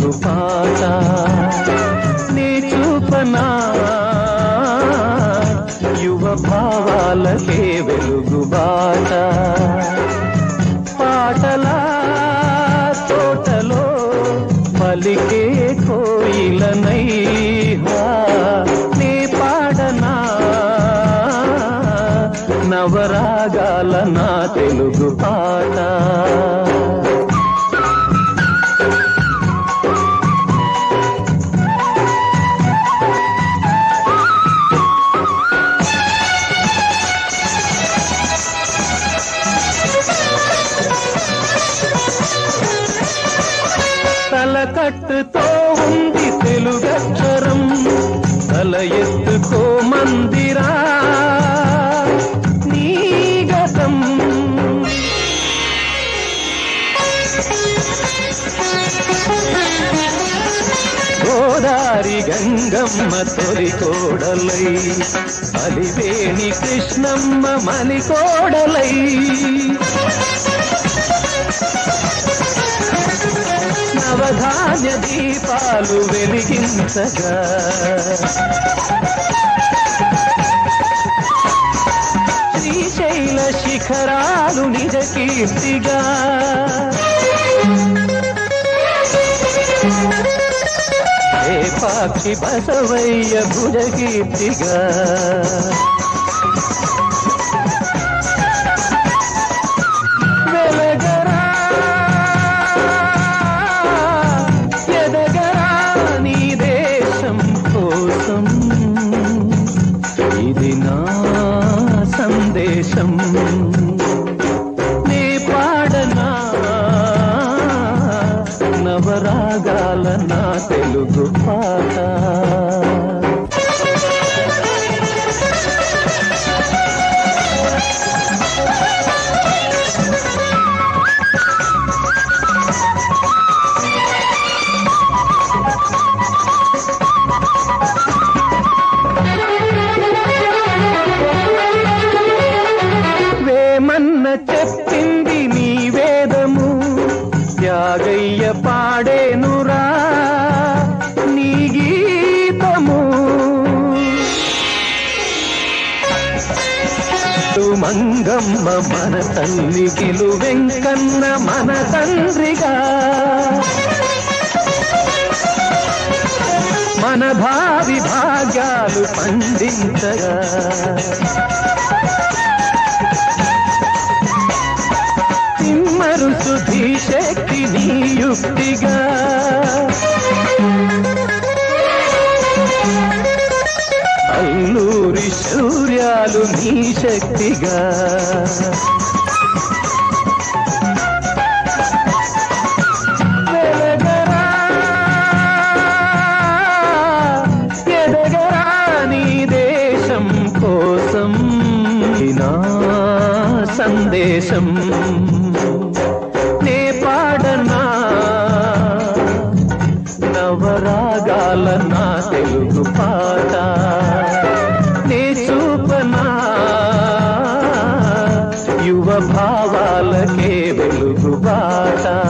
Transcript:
తెలుగు పాట నీ చూపనా యువ భావాలకే వెలుగు బాట పాటలా తోటలో పలికే కోయిలనై హా, నీ పాడనా నవరాగాల నా తెలుగు పాట తలకట్టుతో ఉంది తెలుగక్షరం తల ఎత్తుకో మందిరా నీ గతం గోదారి గంగమ్మ తొలి కోడలై అలివేణి కృష్ణమ్మ మలి కోడలై నవధాన్య దీపాలు వెలిగించగా శ్రీశైల శిఖరాలు నిజ కీర్తిగా ఏ పాక్షి బసవయ్య భుజ కీర్తిగా వెలగరా ఎదగరా నీ దేశం కోసం ఇది నా సందేశం నీ పాడనా నవరాగాల నా తెలుగు పాట వేమన్న చెప్పింది నీ వేదము త్యాగయ్య పాడేనురా నీ గీతము మంగమ్మ మన తల్లి గిలు వెంకన్న మన తండ్రిగా మన భావి భాగ్యాలు పండించగా తిమ్మరు సుధీ శక్తి నీ యుక్తిగా అల్లూరి శౌర్యాలు నీ శక్తిగా వెలగరా, ఎదగరా నీ దేశం కోసం నా సందేశం నే పాడనా నవరాగాల నా తెలుగు పాట నే చూపనా యువ భావాలకే వెలుగు బాట